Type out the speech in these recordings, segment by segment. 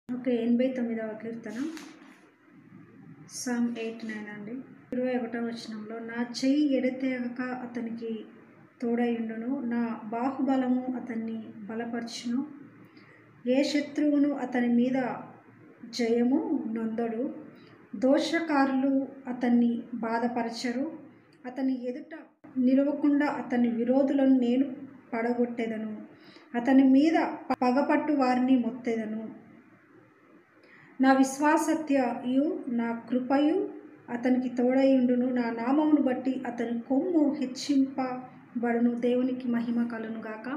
okay ఎనభై తొమ్మిదవ కీర్తన Sam eight nine అండి ఇరవై ఒకటవ వచనంలో నా చెయ్యి ఎడతెగక అతనికి తోడయుండును నా బాహుబలము అతన్ని బలపరచును ఏ శత్రువును అతని మీద జయము నొందడు దోషకారులు అతన్ని బాధపరచరు అతని ఎదుట నిలవకుండా అతని విరోధులను నేను పడగొట్టెదను అతని మీద పగపట్టు వారిని మొత్తెదను నా విశ్వాసత్యయు నా కృపయు అతనికి తోడయుండును నా నామమును బట్టి అతని కొమ్ము హెచ్చింపబడును దేవునికి మహిమ కలును గాక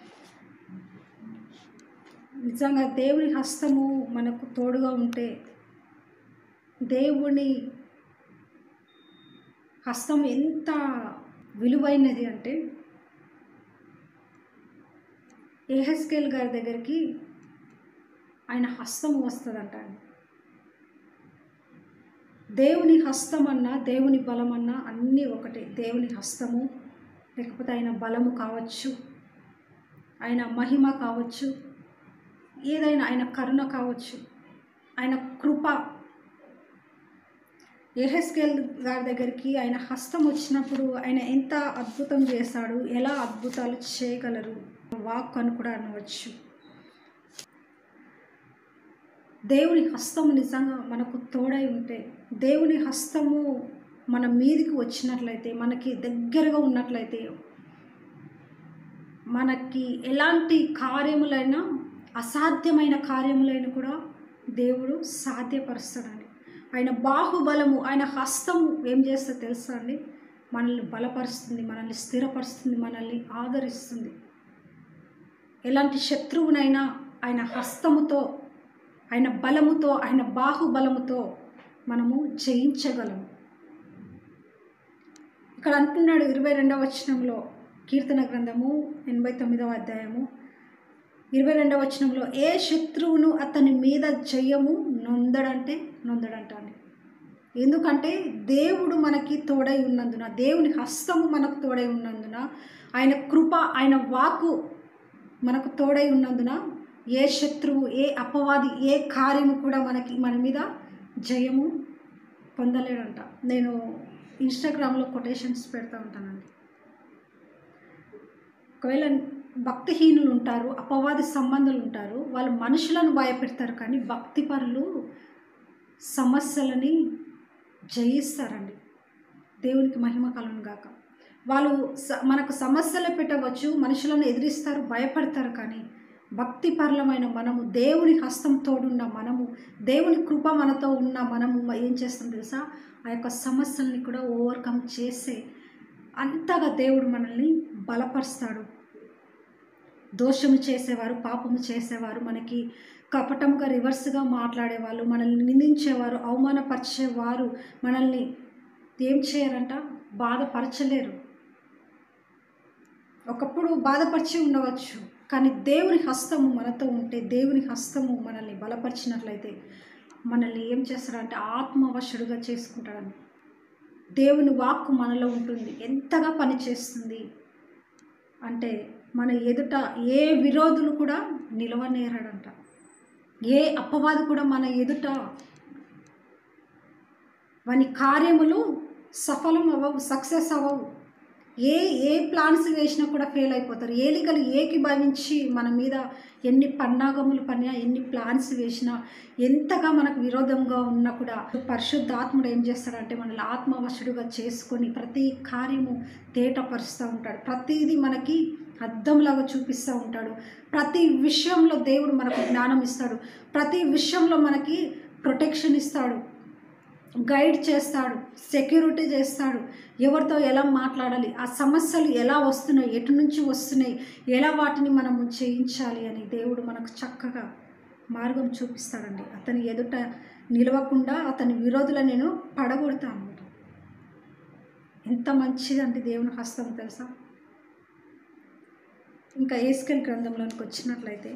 నిజంగా దేవుని హస్తము మనకు తోడుగా ఉంటే దేవుని హస్తం ఎంత విలువైనది అంటే ఏహెస్కేల్ గారి దగ్గరికి ఆయన హస్తం వస్తుందంట అండి దేవుని హస్తం అన్నా దేవుని బలం అన్నా అన్నీ ఒకటే దేవుని హస్తము లేకపోతే ఆయన బలము కావచ్చు ఆయన మహిమ కావచ్చు ఏదైనా ఆయన కరుణ కావచ్చు ఆయన కృప ఏహెస్కేల్ గారి దగ్గరికి ఆయన హస్తం వచ్చినప్పుడు ఆయన ఎంత అద్భుతం చేశాడు ఎలా అద్భుతాలు చేయగలరు వాక్ అని కూడా అనవచ్చు దేవుని హస్తము నిజంగా మనకు తోడై ఉంటే దేవుని హస్తము మన మీదికి వచ్చినట్లయితే మనకి దగ్గరగా ఉన్నట్లయితే మనకి ఎలాంటి కార్యములైనా అసాధ్యమైన కార్యములైన కూడా దేవుడు సాధ్యపరుస్తాడండి ఆయన బాహుబలము ఆయన హస్తము ఏం చేస్తే తెలుసా అండి మనల్ని బలపరుస్తుంది మనల్ని స్థిరపరుస్తుంది మనల్ని ఆదరిస్తుంది ఎలాంటి శత్రువునైనా ఆయన హస్తముతో ఆయన బలముతో ఆయన బాహుబలముతో మనము జయించగలము ఇక్కడ అంటున్నాడు ఇరవై రెండవ వచనంలో కీర్తన గ్రంథము ఎనభై తొమ్మిదవ అధ్యాయము ఇరవై రెండవ వచనంలో ఏ శత్రువును అతని మీద జయము నొందడంటే నొందడంటాను ఎందుకంటే దేవుడు మనకి తోడై ఉన్నందున దేవుని హస్తము మనకు తోడై ఉన్నందున ఆయన కృప ఆయన వాకు మనకు తోడై ఉన్నందున ఏ శత్రువు ఏ అపవాది ఏ కార్యము కూడా మనకి మన మీద జయము పొందలేడంట నేను ఇన్స్టాగ్రామ్లో కొటేషన్స్ పెడతా ఉంటానండి ఒకవేళ భక్తిహీనులు ఉంటారు అపవాది సంబంధులు ఉంటారు వాళ్ళు మనుషులను భయపెడతారు కానీ భక్తిపరులు సమస్యలని జయిస్తారండి దేవునికి మహిమ కలను గాక వాళ్ళు స మనకు సమస్యలు పెట్టవచ్చు మనుషులను ఎదిరిస్తారు భయపడతారు కానీ భక్తిపరులమైన మనము దేవుని హస్తం తోడున్న మనము దేవుని కృప మనతో ఉన్న మనము ఏం చేస్తాం తెలుసా ఆ యొక్క సమస్యల్ని కూడా ఓవర్కమ్ చేసే అంతగా దేవుడు మనల్ని బలపరుస్తాడు దోషము చేసేవారు పాపము చేసేవారు మనకి కపటంగా రివర్స్గా మాట్లాడేవాళ్ళు మనల్ని నిందించేవారు అవమానపరిచేవారు మనల్ని ఏం చేయరంట బాధపరచలేరు ఒకప్పుడు బాధపరిచి ఉండవచ్చు కానీ దేవుని హస్తము మనతో ఉంటే దేవుని హస్తము మనల్ని బలపరిచినట్లయితే మనల్ని ఏం చేస్తాడంటే ఆత్మవశుడుగా చేసుకుంటాడని దేవుని వాక్కు మనలో ఉంటుంది ఎంతగా పనిచేస్తుంది అంటే మన ఎదుట ఏ విరోధులు కూడా నిలవనేరాడంట ఏ అపవాది కూడా మన ఎదుట వాని కార్యములు సఫలం అవ్వవు సక్సెస్ అవ్వవు ఏ ఏ ప్లాన్స్ వేసినా కూడా ఫెయిల్ అయిపోతారు ఏలికలు ఏకి భావించి మన మీద ఎన్ని పన్నాగములు పనినా ఎన్ని ప్లాన్స్ వేసినా ఎంతగా మనకు విరోధంగా ఉన్నా కూడా పరిశుద్ధాత్ముడు ఏం చేస్తాడంటే మనల్ని ఆత్మవశుడుగా చేసుకొని ప్రతి కార్యము తేటపరుస్తూ ఉంటాడు ప్రతిదీ మనకి అద్దంలాగా చూపిస్తూ ఉంటాడు ప్రతి విషయంలో దేవుడు మనకు జ్ఞానం ఇస్తాడు ప్రతి విషయంలో మనకి ప్రొటెక్షన్ ఇస్తాడు గైడ్ చేస్తాడు సెక్యూరిటీ చేస్తాడు ఎవరితో ఎలా మాట్లాడాలి ఆ సమస్యలు ఎలా వస్తున్నాయి ఎటు నుంచి వస్తున్నాయి ఎలా వాటిని మనము చేయించాలి అని దేవుడు మనకు చక్కగా మార్గం చూపిస్తాడండి అతని ఎదుట నిలవకుండా అతని విరోధుల నేను పడగొడతాను అనమాట ఎంత మంచిదంటే దేవుని హస్తం తెలుసా ఇంకా ఏస్కెల్ గ్రంథంలోనికి వచ్చినట్లయితే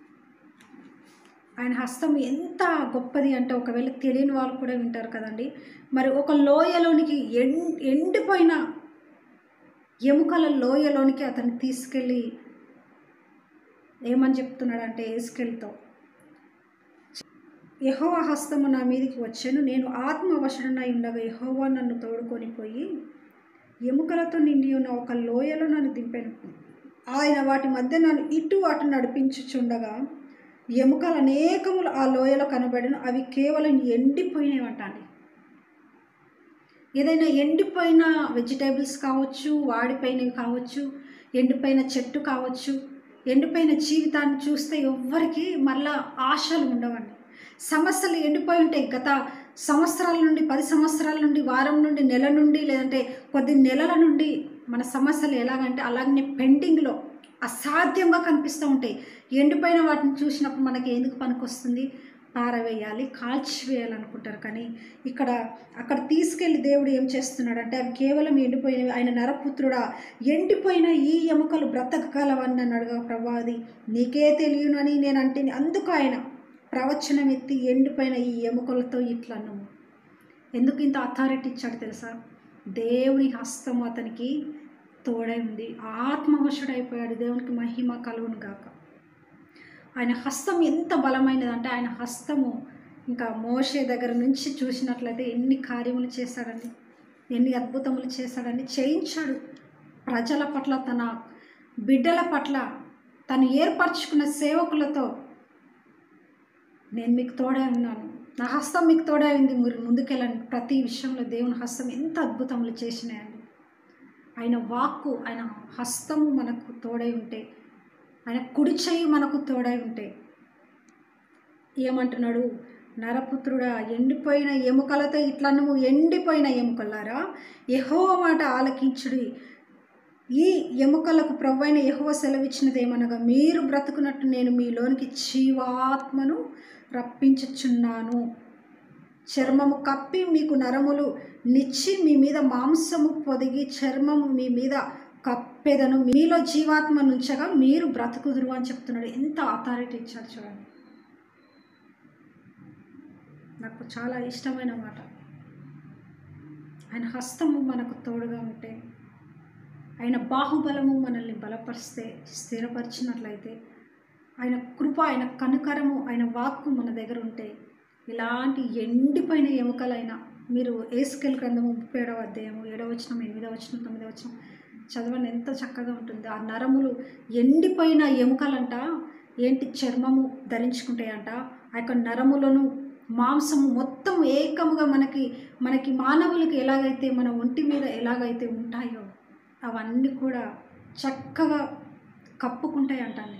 ఆయన హస్తం ఎంత గొప్పది అంటే ఒకవేళ తెలియని వాళ్ళు కూడా వింటారు కదండి మరి ఒక లోయలోనికి ఎం ఎండిపోయిన ఎముకల లోయలోనికి అతన్ని తీసుకెళ్ళి ఏమని చెప్తున్నాడంటే ఏసుకెళ్తో యహోవ హస్తము నా మీదికి వచ్చాను నేను ఆత్మవశుడనై ఉండగా యహోవా నన్ను తోడుకొని పోయి ఎముకలతో నిండి ఉన్న ఒక లోయలో నన్ను దింపాను ఆయన వాటి మధ్య నన్ను ఇటు అటు నడిపించుచుండగా ఎముకలు అనేకములు ఆ లోయలో కనబడిన అవి కేవలం ఎండిపోయినవంటండి ఏదైనా ఎండిపోయిన వెజిటేబుల్స్ కావచ్చు వాడిపోయినవి కావచ్చు ఎండిపోయిన చెట్టు కావచ్చు ఎండిపోయిన జీవితాన్ని చూస్తే ఎవ్వరికి మళ్ళా ఆశలు ఉండవండి సమస్యలు ఎండిపోయి ఉంటాయి గత సంవత్సరాల నుండి పది సంవత్సరాల నుండి వారం నుండి నెల నుండి లేదంటే కొద్ది నెలల నుండి మన సమస్యలు ఎలాగంటే అలాగనే పెండింగ్లో అసాధ్యంగా కనిపిస్తూ ఉంటాయి ఎండిపోయిన వాటిని చూసినప్పుడు మనకి ఎందుకు పనికొస్తుంది పారవేయాలి కాల్చివేయాలనుకుంటారు కానీ ఇక్కడ అక్కడ తీసుకెళ్లి దేవుడు ఏం చేస్తున్నాడంటే అవి కేవలం ఎండిపోయినవి ఆయన నరపుత్రుడా ఎండిపోయిన ఈ ఎముకలు బ్రతకగలవని నన్ను అడగ ప్రభా అది నీకే తెలియనని నేను అంటే అందుకు ఆయన ప్రవచనం ఎత్తి ఎండిపోయిన ఈ ఎముకలతో ఇట్లా అన్నాము ఎందుకు ఇంత అథారిటీ ఇచ్చాడు తెలుసా దేవుని హస్తం అతనికి తోడై ఉంది ఆత్మవశుడైపోయాడు దేవునికి మహిమ కలుగును గాక ఆయన హస్తం ఎంత బలమైనదంటే ఆయన హస్తము ఇంకా మోషే దగ్గర నుంచి చూసినట్లయితే ఎన్ని కార్యములు చేశాడని ఎన్ని అద్భుతములు చేశాడని చేయించాడు ప్రజల పట్ల తన బిడ్డల పట్ల తను ఏర్పరచుకున్న సేవకులతో నేను మీకు తోడే ఉన్నాను నా హస్తం మీకు తోడే ఉంది మీరు ముందుకెళ్ళండి ప్రతి విషయంలో దేవుని హస్తం ఎంత అద్భుతములు చేసినాయండి ఆయన వాక్కు ఆయన హస్తము మనకు తోడై ఉంటే ఆయన కుడి చెయ్యి మనకు తోడై ఉంటే ఏమంటున్నాడు నరపుత్రుడా ఎండిపోయిన ఎముకలతో ఇట్లా నువ్వు ఎండిపోయిన ఎముకలారా యహోవ మాట ఆలకించుడి ఈ ఎముకలకు ప్రవ్వైన యహోవ సెలవిచ్చినది ఏమనగా మీరు బ్రతుకున్నట్టు నేను మీలోనికి జీవాత్మను రప్పించుచున్నాను చర్మము కప్పి మీకు నరములు నిచ్చి మీ మీద మాంసము పొదిగి చర్మము మీ మీద కప్పేదను మీలో జీవాత్మ నుంచగా మీరు బ్రతుకుదురు అని చెప్తున్నాడు ఎంత అథారిటీ ఇచ్చాడు చూడండి నాకు చాలా ఇష్టమైన మాట ఆయన హస్తము మనకు తోడుగా ఉంటే ఆయన బాహుబలము మనల్ని బలపరిస్తే స్థిరపరిచినట్లయితే ఆయన కృప ఆయన కనుకరము ఆయన వాక్కు మన దగ్గర ఉంటే ఇలాంటి ఎండిపోయిన ఎముకలైనా మీరు ఏసుకెల్ గ్రంథము ముప్పై ఏడవ అధ్యాయము ఏడవ వచనం ఎనిమిదవ వచనం తొమ్మిదవ వచనం చదవండి ఎంత చక్కగా ఉంటుంది ఆ నరములు ఎండిపోయిన ఎముకలంట ఏంటి చర్మము ధరించుకుంటాయంట ఆ యొక్క నరములను మాంసము మొత్తం ఏకముగా మనకి మనకి మానవులకి ఎలాగైతే మన ఒంటి మీద ఎలాగైతే ఉంటాయో అవన్నీ కూడా చక్కగా కప్పుకుంటాయి అంటాను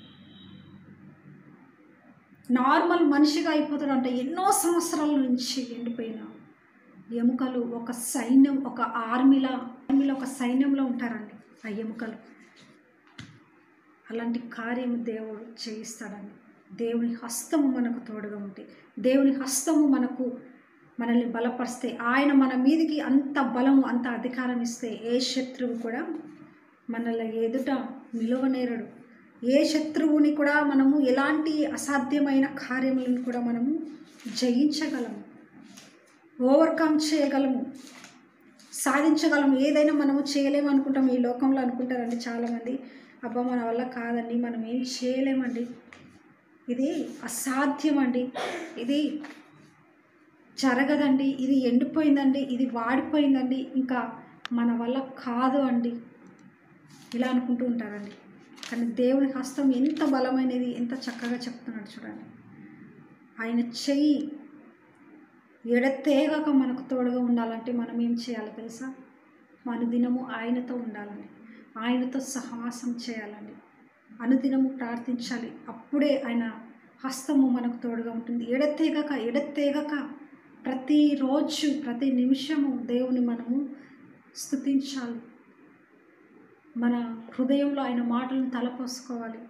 నార్మల్ మనిషిగా అయిపోతాడంట ఎన్నో సంవత్సరాల నుంచి ఎండిపోయిన ఎముకలు ఒక సైన్యం ఒక ఆర్మీలా ఆర్మీలో ఒక సైన్యంలో ఉంటారండి ఆ ఎముకలు అలాంటి కార్యం దేవుడు చేయిస్తాడండి దేవుని హస్తము మనకు తోడుగా ఉంటే దేవుని హస్తము మనకు మనల్ని బలపరిస్తే ఆయన మన మీదికి అంత బలము అంత అధికారం ఇస్తే ఏ శత్రువు కూడా మనల్ని ఎదుట నిలవనేరడు ఏ శత్రువుని కూడా మనము ఎలాంటి అసాధ్యమైన కార్యములను కూడా మనము జయించగలము ఓవర్కమ్ చేయగలము సాధించగలము ఏదైనా మనము చేయలేము అనుకుంటాం ఈ లోకంలో అనుకుంటారండి చాలామంది అబ్బా మన వల్ల కాదండి మనం ఏం చేయలేమండి ఇది అసాధ్యం అండి ఇది జరగదండి ఇది ఎండిపోయిందండి ఇది వాడిపోయిందండి ఇంకా మన వల్ల కాదు అండి ఇలా అనుకుంటూ ఉంటారండి కానీ దేవుని హస్తం ఎంత బలమైనది ఎంత చక్కగా చెప్తున్నాడు చూడండి ఆయన చెయ్యి ఎడతేగాక మనకు తోడుగా ఉండాలంటే మనం ఏం చేయాలో తెలుసా అనుదినము ఆయనతో ఉండాలండి ఆయనతో సహవాసం చేయాలండి అనుదినము ప్రార్థించాలి అప్పుడే ఆయన హస్తము మనకు తోడుగా ఉంటుంది ఎడతేగక ఎడతేగక ప్రతిరోజు ప్రతి నిమిషము దేవుని మనము స్థుతించాలి మన హృదయంలో ఆయన మాటలను తలపోసుకోవాలి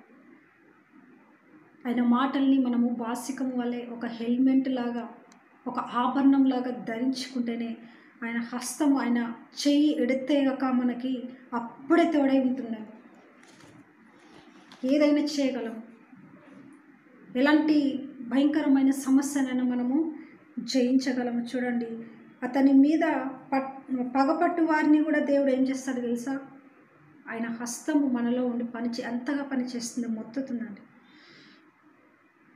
ఆయన మాటల్ని మనము బాసికం వల్లే ఒక హెల్మెట్ లాగా ఒక ఆభరణం లాగా ధరించుకుంటేనే ఆయన హస్తం ఆయన చెయ్యి ఎడతేగక మనకి అప్పుడే తోడై ఉంటుందండి ఏదైనా చేయగలం ఎలాంటి భయంకరమైన సమస్యనైనా మనము జయించగలము చూడండి అతని మీద పట్ పగపట్టు వారిని కూడా దేవుడు ఏం చేస్తాడు తెలుసా ఆయన హస్తము మనలో ఉండి పని చే అంతగా పనిచేస్తుంది మొత్తుతుందండి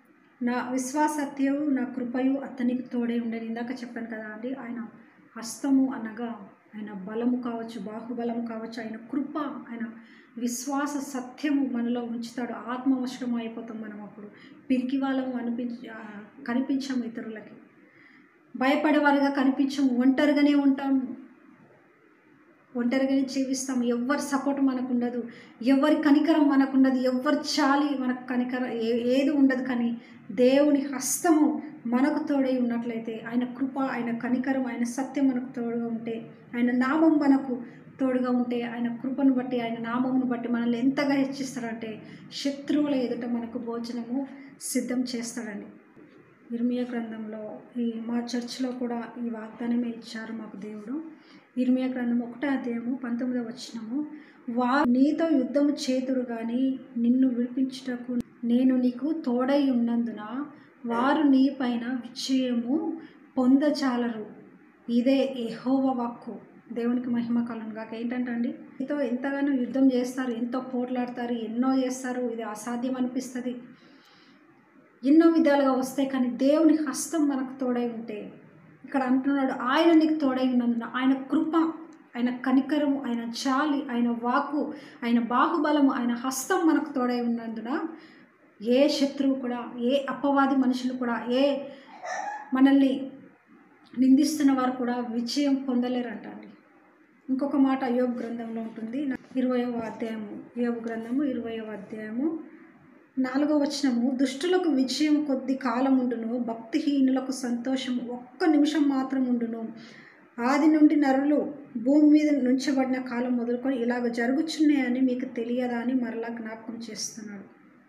నా విశ్వాసత్యవు నా కృపయు అతనికి తోడే ఉండేది ఇందాక చెప్పాను కదా అండి ఆయన హస్తము అనగా ఆయన బలము కావచ్చు బాహుబలము కావచ్చు ఆయన కృప ఆయన విశ్వాస సత్యము మనలో ఉంచుతాడు ఆత్మవశం అయిపోతాం మనం అప్పుడు పిరికి వాళ్ళము అనిపించ ఆ, కనిపించాము ఇతరులకి భయపడేవారుగా కనిపించము ఒంటరిగానే ఉంటాము ఒంటరిగానే జీవిస్తాం ఎవరి సపోర్ట్ మనకు ఉండదు ఎవరి కనికరం మనకు ఉండదు ఎవరి చాలి మనకు కనికరం ఏ ఏది ఉండదు కానీ దేవుని హస్తము మనకు తోడై ఉన్నట్లయితే ఆయన కృప ఆయన కనికరం ఆయన సత్యం మనకు తోడుగా ఉంటే ఆయన నామం మనకు తోడుగా ఉంటే ఆయన కృపను బట్టి ఆయన నామమును బట్టి మనల్ని ఎంతగా హెచ్చిస్తాడంటే శత్రువుల ఎదుట మనకు భోజనము సిద్ధం చేస్తాడండి ఇర్మియా గ్రంథంలో ఈ మా చర్చ్లో కూడా ఈ వాగ్దానమే ఇచ్చారు మాకు దేవుడు ఇర్మియా గ్రంథం ఒకటో అధ్యాయము పంతొమ్మిదవ వచ్చినము వా నీతో యుద్ధము చేతురు కానీ నిన్ను విడిపించుటకు నేను నీకు తోడై ఉన్నందున వారు నీ పైన విజయము పొందచాలరు ఇదే ఎహోవ వాక్కు దేవునికి మహిమ కలను కాక ఏంటంటే అండి మీతో ఎంతగానో యుద్ధం చేస్తారు ఎంతో పోట్లాడతారు ఎన్నో చేస్తారు ఇది అసాధ్యం అనిపిస్తుంది ఎన్నో విధాలుగా వస్తాయి కానీ దేవుని హస్తం మనకు తోడై ఉంటే ఇక్కడ అంటున్నాడు ఆయన నీకు తోడై ఉన్నందున ఆయన కృప ఆయన కనికరము ఆయన చాలి ఆయన వాకు ఆయన బాహుబలము ఆయన హస్తం మనకు తోడై ఉన్నందున ఏ శత్రువు కూడా ఏ అపవాది మనుషులు కూడా ఏ మనల్ని నిందిస్తున్న వారు కూడా విజయం పొందలేరంటండి ఇంకొక మాట యోగ గ్రంథంలో ఉంటుంది ఇరవయవ అధ్యాయము యోగ గ్రంథము ఇరవయవ అధ్యాయము నాలుగో వచనము దుష్టులకు విజయం కొద్ది కాలం ఉండును భక్తిహీనులకు సంతోషం ఒక్క నిమిషం మాత్రం ఉండును ఆది నుండి నరులు భూమి మీద నుంచబడిన కాలం మొదలుకొని ఇలాగ జరుగుచున్నాయని మీకు తెలియదా అని మరలా జ్ఞాపకం చేస్తున్నాడు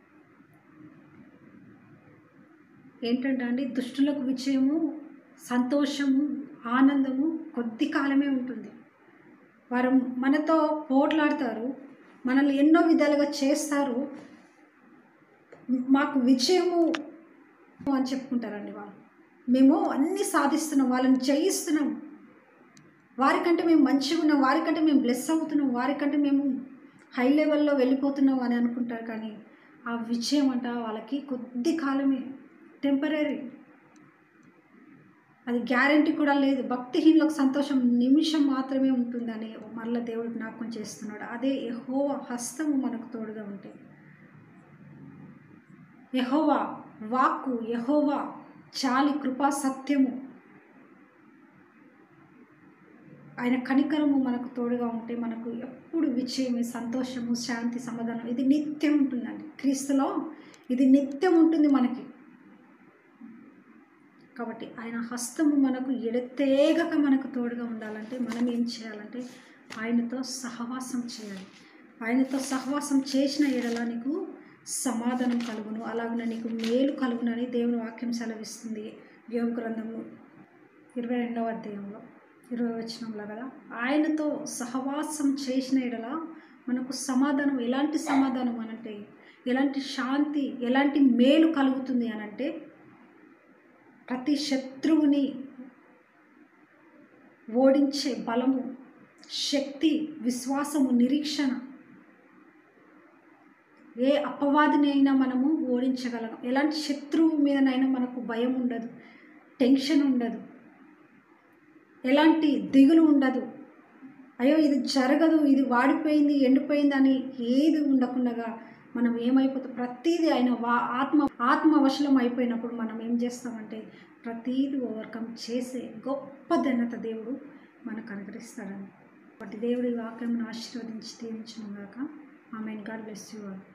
ఏంటంటే అండి దుష్టులకు విజయము సంతోషము ఆనందము కొద్ది కాలమే ఉంటుంది వారు మనతో పోట్లాడతారు మనల్ని ఎన్నో విధాలుగా చేస్తారు మాకు విజయము అని చెప్పుకుంటారండి వాళ్ళు మేము అన్నీ సాధిస్తున్నాం వాళ్ళని జయిస్తున్నాం వారికంటే మేము మంచిగా ఉన్నాం వారికంటే మేము బ్లెస్ అవుతున్నాం వారికంటే మేము హై లెవెల్లో వెళ్ళిపోతున్నాం అని అనుకుంటారు కానీ ఆ విజయం అంట వాళ్ళకి కొద్ది కాలమే టెంపరీ అది గ్యారంటీ కూడా లేదు భక్తిహీనులకు సంతోషం నిమిషం మాత్రమే ఉంటుందని మళ్ళీ దేవుడు జ్ఞాపకం చేస్తున్నాడు అదే యహోవ హస్తము మనకు తోడుగా ఉంటే యహోవా వాక్కు యహోవా చాలి కృపా సత్యము ఆయన కనికరము మనకు తోడుగా ఉంటే మనకు ఎప్పుడు విజయం సంతోషము శాంతి సమాధానం ఇది నిత్యం ఉంటుందండి క్రీస్తులో ఇది నిత్యం ఉంటుంది మనకి కాబట్టి ఆయన హస్తము మనకు ఎడతేగక మనకు తోడుగా ఉండాలంటే మనం ఏం చేయాలంటే ఆయనతో సహవాసం చేయాలి ఆయనతో సహవాసం చేసిన ఎడల నీకు సమాధానం కలుగును అలాగనే నీకు మేలు కలుగునని దేవుని వాక్యం సెలవిస్తుంది యోగ గ్రంథము ఇరవై రెండవ అధ్యాయంలో ఇరవై వచనంలో కదా ఆయనతో సహవాసం చేసిన ఎడల మనకు సమాధానం ఎలాంటి సమాధానం అనంటే ఎలాంటి శాంతి ఎలాంటి మేలు కలుగుతుంది అనంటే ప్రతి శత్రువుని ఓడించే బలము శక్తి విశ్వాసము నిరీక్షణ ఏ అపవాదిని అయినా మనము ఓడించగలం ఎలాంటి శత్రువు మీదనైనా మనకు భయం ఉండదు టెన్షన్ ఉండదు ఎలాంటి దిగులు ఉండదు అయ్యో ఇది జరగదు ఇది వాడిపోయింది ఎండిపోయింది అని ఏది ఉండకుండా మనం ఏమైపోతాం ప్రతీది ఆయన వా ఆత్మ ఆత్మవశలం అయిపోయినప్పుడు మనం ఏం చేస్తామంటే ప్రతీది ఓవర్కమ్ చేసే గొప్ప ధన్యత దేవుడు మనకు అనుగ్రహిస్తాడని బట్ దేవుడి వాక్యం ఆశీర్వదించి దీవించిన గాక ఆమె గాడ్ బ్లెస్ యూ ఆల్